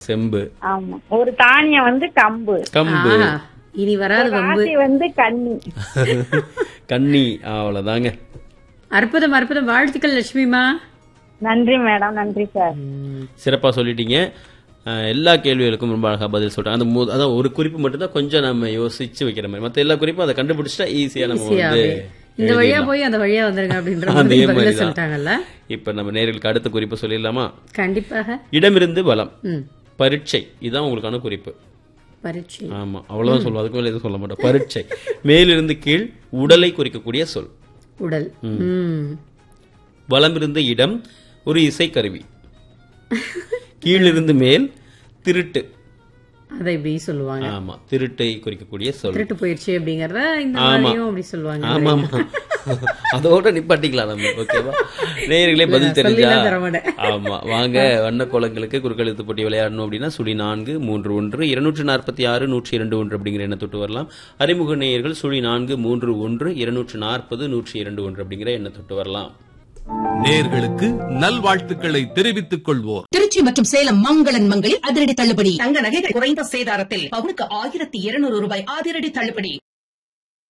செம்பு ஆமா ஒரு தானியம் வந்து கம்பு கம்பு ஆ, இனி வராது வம்பு ராசி வந்து கன்னி கன்னி அவ்வளவுதாங்க அற்புதம் அற்புதம் வாழ்த்துக்கள் லட்சுமிமா நன்றி மேடம் நன்றி சார் சிறப்பா சொல்லிட்டீங்க அஹ், எல்லா கேள்விகளுக்கும் ரொம்ப அழகா பதில் சொல்றாங்க அந்த மு- அதான் ஒரு குறிப்பு மட்டும் தான் கொஞ்சம் நம்ம யோசிச்சு வைக்கிற மாதிரி மத்த எல்லா குறிப்பும் அதை கண்டுபிடிச்சிட்டா ஈஸியா நம்ம வந்து ஈஸியாவே. இந்த வழியா போய் அந்த வழியா வந்துருங்க அப்படின்ற அதே மாதிரி பதில மாதிரிதான். சொல்லிட்டாங்கல்ல இப்ப நம்ம நேர்களுக்கு அடுத்த குறிப்பு சொல்லிடலாமா கண்டிப்பாக இடமிருந்து வலம் ம் பரீட்சை இதுதான் உங்களுக்கான குறிப்பு பரீட்சை ஆமா அவ்வளவுதான் சொல்லுவோம் அதுக்கு மேல எதுவும் சொல்ல மாட்டோம் பரீட்சை மேலிருந்து கீழ் உடலை குறிக்கக்கூடிய சொல் உடல் ம் வலமிருந்து இடம் ஒரு இசைக்கருவி கீழிருந்து மேல் திருட்டு அதை இப்படி சொல்லுவாங்க ஆமா திருட்டை குறிக்கக்கூடிய சொல் திருட்டு போயிடுச்சு அப்படிங்கறத இந்த ஆமா. மாதிரியும் அப்படி சொல்லுவாங்க ஆமா ஆமா அதோட நிப்பாட்டிக்கலாம் நம்ம ஓகேவா நேயர்களே பதில் தெரிஞ்சா சொல்லிலாம் தர மாட்டேன். ஆமா வாங்க வண்ண கோலங்களுக்கு குறுக்கெழுத்து போட்டி விளையாடணும் அப்படின்னா சுழி நான்கு மூன்று ஒன்று இருநூற்று நாற்பத்தி ஆறு நூற்றி இரண்டு ஒன்று அப்படிங்கிற எண்ணை தொட்டு வரலாம் அறிமுக நேயர்கள் சுழி நான்கு மூன்று ஒன்று இருநூற்று நாற்பது நூற்றி இரண்டு ஒன்று அப்படிங்கிற எண்ணை தொட்டு வரலாம் நேர்களுக்கு நல்வாழ்த்துக்களை தெரிவித்துக் கொள்வோர் திருச்சி மற்றும் சேலம் மங்களன் மங்களில் அதிரடி தள்ளுபடி தங்க நகைகள் குறைந்த சேதாரத்தில் பவுனுக்கு ஆயிரத்தி இருநூறு ரூபாய் அதிரடி தள்ளுபடி